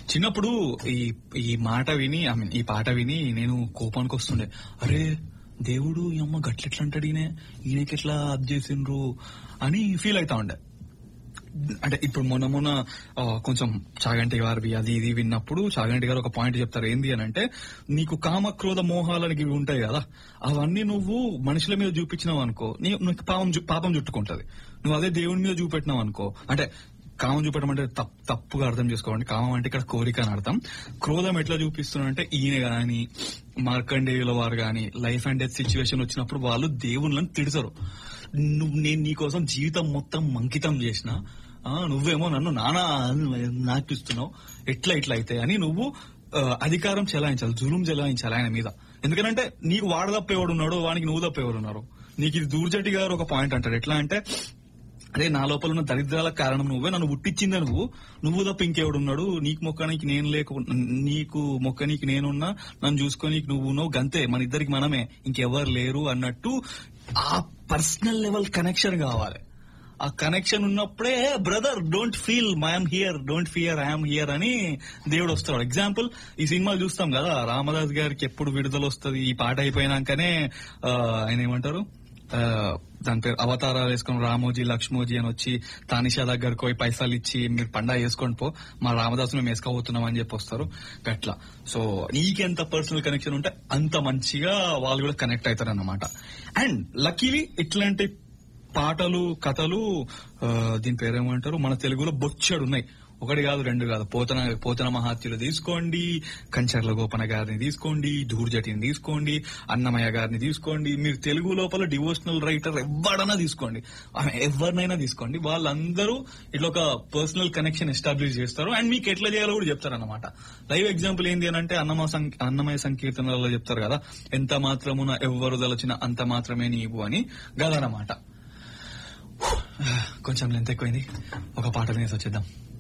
చిన్నప్పుడు ఈ ఈ మాట విని ఐ మీన్ ఈ పాట విని నేను కోపానికి వస్తుండే అరే దేవుడు ఈ అమ్మ గట్లెట్లా అంటాడు ఈయన ఈయనకి ఎట్లా అది చేసిండ్రు అని ఫీల్ అవుతా ఉండే అంటే ఇప్పుడు మొన్న మొన్న ఆ, కొంచెం చాగంటి గారివి అది ఇది విన్నప్పుడు చాగంటి గారు ఒక పాయింట్ చెప్తారు ఏంది అని అంటే నీకు కామ క్రోధ మోహాలని ఇవి ఉంటాయి కదా అవన్నీ నువ్వు మనుషుల మీద చూపించినావు అనుకో నీ నీకు పాపం చు- పాపం చుట్టుకుంటది నువ్వు అదే దేవుని మీద చూపెట్టినావు అనుకో అంటే కామం చూపెట్టడం అంటే తప్- తప్పుగా అర్థం చేసుకోండి కామం అంటే ఇక్కడ కోరిక అని అర్థం క్రోధం ఎట్లా చూపిస్తున్నా అంటే ఈయన గాని మార్కండేయుల వారు గాని లైఫ్ అండ్ డెత్ సిచ్యువేషన్ వచ్చినప్పుడు వాళ్ళు దేవుళ్ళని తిడతారు నువ్వు నేను నీకోసం జీవితం మొత్తం అంకితం చేసిన ఆ, నువ్వేమో నన్ను నానా నాటిస్తున్నావు ఎట్లా ఇట్లా అయితే అని నువ్వు ఆ, అధికారం చెలాయించాలి జులుం చెలాయించాలి ఆయన మీద ఎందుకంటే నీకు వాడు తప్ప ఎవడు ఉన్నాడు వానికి నువ్వు తప్ప ఎవరు ఉన్నారు నీకు ఇది దూర్జటి గారు ఒక పాయింట్ అంటాడు ఎట్లా అంటే అరే నా లోపల ఉన్న దరిద్రాల కారణం నువ్వే నన్ను పుట్టించిందే నువ్వు నువ్వు తప్ప ఇంకెవడున్నాడు నీకు మొక్కనికి నేను లేకు నీకు మొక్కనికి నేనున్నా నన్ను చూసుకోనీకి నువ్వు ఉన్నావు గంతే మన ఇద్దరికి మనమే ఇంకెవరు లేరు అన్నట్టు ఆ పర్సనల్ లెవెల్ కనెక్షన్ కావాలి ఆ కనెక్షన్ ఉన్నప్పుడే brother don't feel I'm here don't fear I'm here అని దేవుడు వస్తాడు ఎగ్జాంపుల్ ఈ సినిమా చూస్తాం కదా రామదాస్ గారికి ఎప్పుడు విడుదల వస్తుంది ఈ పాట అయిపోయినాకనే ఆ, ఆయన ఏమంటారు ఆ, దాని పేరు అవతారాలు వేసుకుని రామోజీ లక్ష్మోజీ అని వచ్చి తానిషా దగ్గరకు పోయి పైసలు ఇచ్చి మీరు పండగ వేసుకొని పో మా రామదాసు మేము వేసుకోబోతున్నాం అని చెప్పి వస్తారు గట్లా సో నీకెంత పర్సనల్ కనెక్షన్ ఉంటే అంత మంచిగా వాళ్ళు కూడా కనెక్ట్ అవుతారు అన్నమాట అండ్ లక్కీలీ ఇట్లాంటి పాటలు కథలు ఆ, దీని పేరేమంటారు మన తెలుగులో బొచ్చాడు ఉన్నాయి ఒకటి కాదు రెండు కాదు పోతన పోతన మహాత్యులు తీసుకోండి కంచర్ల గోపన గారిని తీసుకోండి ధూర్జటిని తీసుకోండి అన్నమయ్య గారిని తీసుకోండి మీరు తెలుగు లోపల డివోషనల్ రైటర్ ఎవడన్నా తీసుకోండి ఆమె ఎవరినైనా తీసుకోండి వాళ్ళందరూ ఇట్లా ఒక పర్సనల్ కనెక్షన్ ఎస్టాబ్లిష్ చేస్తారు అండ్ మీకు ఎట్లా చేయాలో కూడా చెప్తారు అనమాట లైవ్ ఎగ్జాంపుల్ ఏంటి అని అంటే అన్నమ సం- అన్నమయ్య సంకీర్తనలలో చెప్తారు కదా ఎంత మాత్రమున ఎవ్వరు దలచిన అంత మాత్రమే నీవు అని గదనమాట కొంచెం లెంత్ ఎక్కువైంది ఒక పాట వినేసి వచ్చేద్దాం